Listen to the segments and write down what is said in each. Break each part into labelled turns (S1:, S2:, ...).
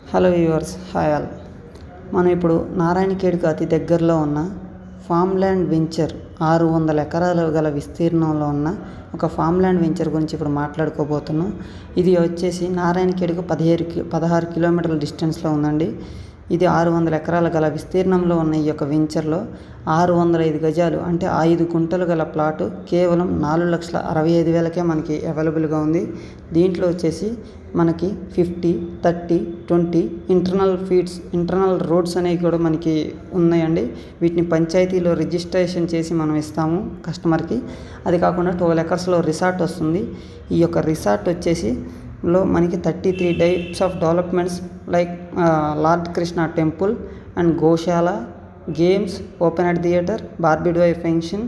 S1: hello viewers hi all మనం ఇప్పుడు నారాయణఖేడ్కు అతి దగ్గరలో ఉన్న ఫామ్ ల్యాండ్ వెంచర్ ఆరు వందల ఎకరాలు గల విస్తీర్ణంలో ఉన్న ఒక ఫామ్ ల్యాండ్ వెంచర్ గురించి ఇప్పుడు మాట్లాడుకోబోతున్నాం ఇది వచ్చేసి నారాయణఖేడ్కు పదిహేడు కి పదహారు కిలోమీటర్ల డిస్టెన్స్లో ఉందండి ఇది ఆరు వందల ఎకరాల గల విస్తీర్ణంలో ఉన్న ఈ యొక్క వెంచర్లో ఆరు వందల ఐదు గజాలు అంటే ఐదు గుంటలు గల ప్లాటు కేవలం నాలుగు లక్షల అరవై ఐదు వేలకే మనకి అవైలబుల్గా ఉంది దీంట్లో వచ్చేసి మనకి fifty thirty twenty internal feeds internal roads అనేవి కూడా మనకి ఉన్నాయండి వీటిని పంచాయతీలో రిజిస్ట్రేషన్ చేసి మనం ఇస్తాము కస్టమర్కి అది కాకుండా ట్వెల్వ్ ఎకర్స్లో రిసార్ట్ వస్తుంది ఈ యొక్క రిసార్ట్ వచ్చేసి లో మనకి thirty three types of developments like lord Krishna temple and గోశాల games open at theatre barbed wire fencing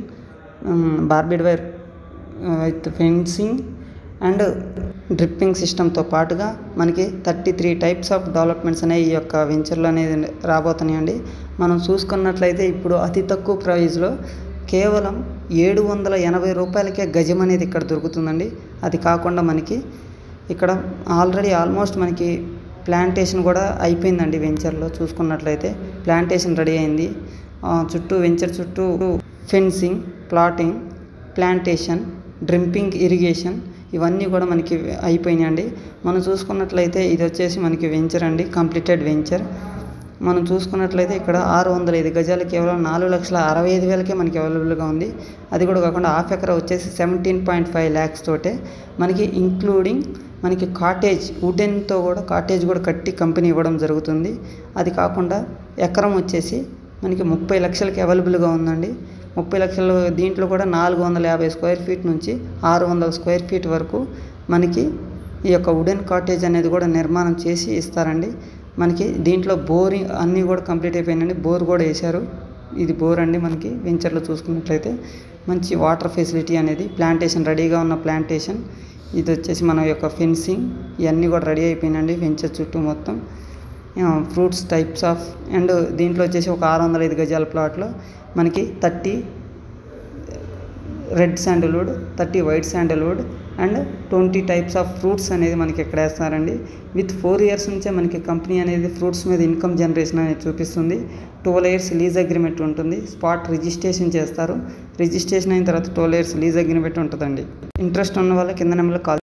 S1: barbed wire with fencing and dripping సిస్టమ్తో పాటుగా మనకి thirty three types of developments అనేవి ఈ యొక్క వెంచర్లో అనేది రాబోతున్నాయండి మనం చూసుకున్నట్లయితే ఇప్పుడు అతి తక్కువ ప్రైస్లో కేవలం ఏడు వందల ఎనభై రూపాయలకే గజం అనేది ఇక్కడ దొరుకుతుందండి అది కాకుండా మనకి ఇక్కడ ఆల్రెడీ ఆల్మోస్ట్ మనకి ప్లాంటేషన్ కూడా అయిపోయిందండి వెంచర్లో చూసుకున్నట్లయితే ప్లాంటేషన్ రెడీ అయింది చుట్టూ వెంచర్ చుట్టూ fencing plotting plantation dripping irrigation ఇవన్నీ కూడా మనకి అయిపోయినాయండి మనం చూసుకున్నట్లయితే ఇది వచ్చేసి మనకి వెంచర్ అండి కంప్లీటెడ్ వెంచర్ మనం చూసుకున్నట్లయితే ఇక్కడ ఆరు వందల ఐదు గజాలు కేవలం నాలుగు లక్షల అరవై ఐదు వేలకే మనకి అవైలబుల్గా ఉంది అది కూడా కాకుండా హాఫ్ ఎకరా వచ్చేసి సెవెంటీన్ పాయింట్ ఫైవ్ ల్యాక్స్ తోటే మనకి ఇంక్లూడింగ్ మనకి కాటేజ్ వుడెన్తో కూడా కాటేజ్ కూడా కట్టి కంపెనీ ఇవ్వడం జరుగుతుంది అది కాకుండా ఎకరం వచ్చేసి మనకి ముప్పై లక్షలకి అవైలబుల్గా ఉందండి ముప్పై లక్షలు దీంట్లో కూడా నాలుగు వందల యాభై స్క్వేర్ ఫీట్ నుంచి ఆరు వందల స్క్వేర్ ఫీట్ వరకు మనకి ఈ యొక్క వుడెన్ కాటేజ్ అనేది కూడా నిర్మాణం చేసి ఇస్తారండి మనకి దీంట్లో బోరింగ్ అన్నీ కూడా కంప్లీట్ అయిపోయినాయండి బోర్ కూడా వేశారు ఇది బోర్ అండి మనకి వెంచర్లో చూసుకున్నట్లయితే మంచి వాటర్ ఫెసిలిటీ అనేది ప్లాంటేషన్ రెడీగా ఉన్న ప్లాంటేషన్ ఇది వచ్చేసి మన యొక్క ఫెన్సింగ్ ఇవన్నీ కూడా రెడీ అయిపోయినండి వెంచర్ చుట్టూ మొత్తం ఫ్రూట్స్ టైప్స్ ఆఫ్ అండ్ దీంట్లో వచ్చేసి ఒక ఆరు వందల ఐదు గజాల ప్లాట్లో మనకి thirty red sandalwood thirty white sandalwood and twenty types of fruits అనేది మనకి ఇక్కడ వేస్తారండి విత్ ఫోర్ ఇయర్స్ నుంచే మనకి కంపెనీ అనేది ఫ్రూట్స్ మీద ఇన్కమ్ జనరేషన్ అనేది చూపిస్తుంది ట్వెల్వ్ ఇయర్స్ లీజ్ అగ్రిమెంట్ ఉంటుంది స్పాట్ రిజిస్ట్రేషన్ చేస్తారు రిజిస్ట్రేషన్ అయిన తర్వాత ట్వెల్వ్ ఇయర్స్ లీజ్ అగ్రిమెంట్ ఉంటుందండి ఇంట్రెస్ట్ ఉన్న వాళ్ళ కింద నెంబర్లో కాల్